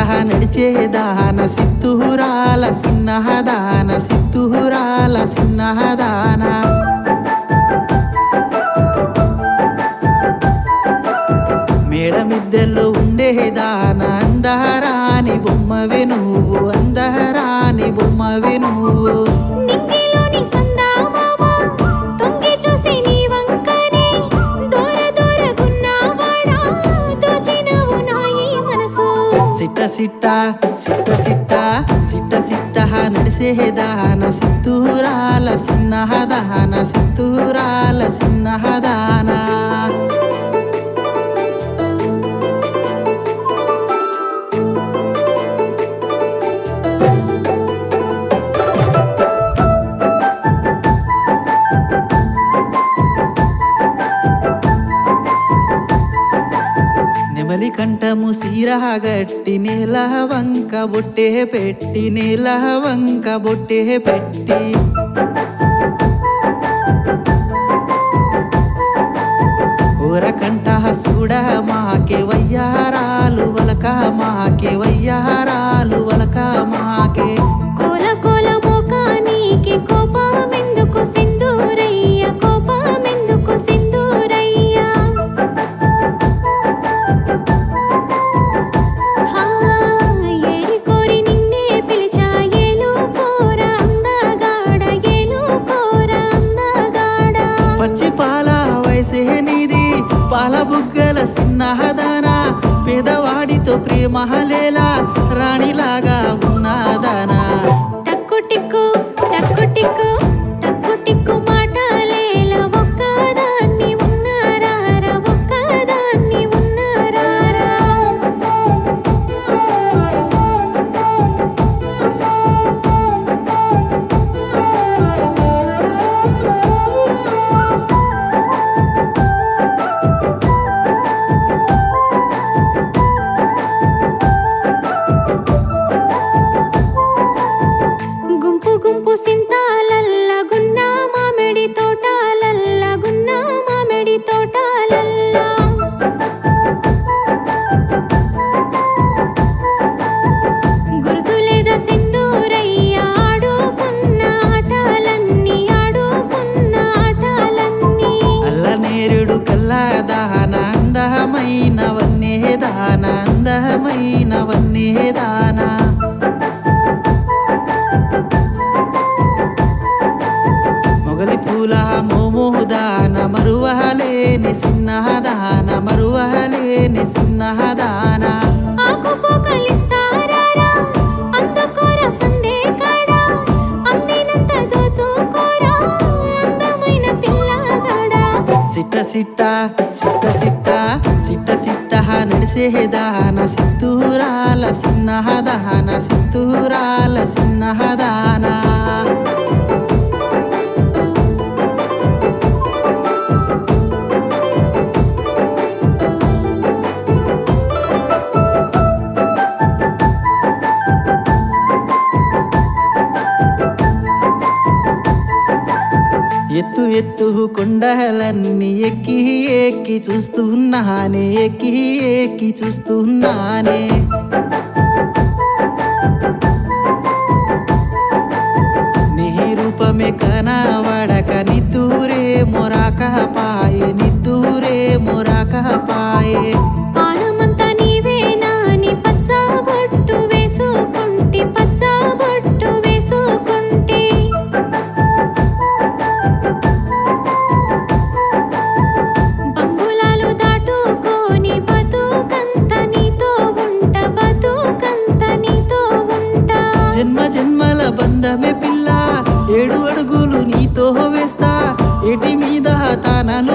నడిచేదాన సిత్తురాల సిన్నహదాన సిత్తురాల సిన్నహదాన మేడమిద్దెల్లో ఉండేదాన అందహరాని బొమ్మవే నువ్వు అందహరాని బొమ్మవే నువ్వు నింగిలోని సందామామ తొంగి చూసి నీ వంకనే దూర దూరగున్నావాడా దోచినవు నా ఈ మనసు సిట్ట సిట్ట సిట్ట సిట్ట సిట్ట సిట్ట నడిసేదాన సిత్తూరాల సిన్నహదాన సిత్తూరాల సిన్నహదాన నెమలి కంఠము సీరహ గట్టి నేల వంక బొట్టే పెట్టి నేల వంక బొట్టే పెట్టి ఊరకంఠ సూడ మాకే వయ్యారాలు వలక మాకే వయ్యారాలు వలక మాకే కోల కోల మోకానికి కోపమెందుకు సింధూరయ్య కోపమెందుకు సింధూరయ్య హా ఏరి కోరి నిన్నే పిలిచా ఏలు కోర అందగాడ ఏలు కోర అందగాడ పచ్చి పాల వయసే నీది పాల బుగ్గల సిన్నహదానా పేదవాడితో ప్రేమహలేలా రాణిలాగా ఉన్నదానా టక్కు టిక్కు టక్కు టిక్కు టక్కు టిక్కు మాటలేల ఒక్కదాన్ని ఉన్నారారా ఒక్కదాన్ని ఉన్నారారా గుంపు గుంపు సింతాలల్ల గున్న మామిడి తోటాలల్ల గున్న మామిడి తోటాలల్ల గుర్తులేద సింధూరయ్య ఆడుకున్న ఆటలన్నీ ఆడుకున్న ఆటలన్నీ అల్ల నేరుడు కల్లాదాన అందమైన వన్నేదాన అందమైన వన్నేదాన మొగలి పూల మోమోదాన మరువహలేని సిన్నహదాన మరువహలేని సిన్నహదాన ఆకుపోకలిస్తారారా అందుకోర సందే కాడా అందినంత దోచుకోరా అందమైన పిల్లగాడా సిట్ట సిట్ట సిట్ట సిట్ట సిట్ట సిట్ట నడిసేదాన సిత్తూరాల సిన్నహదాన సిత్తూరాల సిన్నహదాన ఎత్తు ఎత్తు కొండలన్నీ ఎక్కి ఎక్కి చూస్తున్నానే ఎక్కి ఎక్కి చూస్తున్నానే నీ రూపమే కనవడక నిద్దూరే మొరాక పాయే నిద్దూరే మొరాక పాయే పానమంతా నీవేనా నీ పచ్చ బొట్టు వేసుకుంటే పచ్చ బొట్టు వేసుకుంటే బంగుళాలు దాటుకొని బతుకంత నీతో ఉంట బతుకంత నీతో ఉంటా జన్మ జన్మల బంధమే పిల్ల ఏడు అడుగులు నీతో వేస్తా ఎటి మీద తానను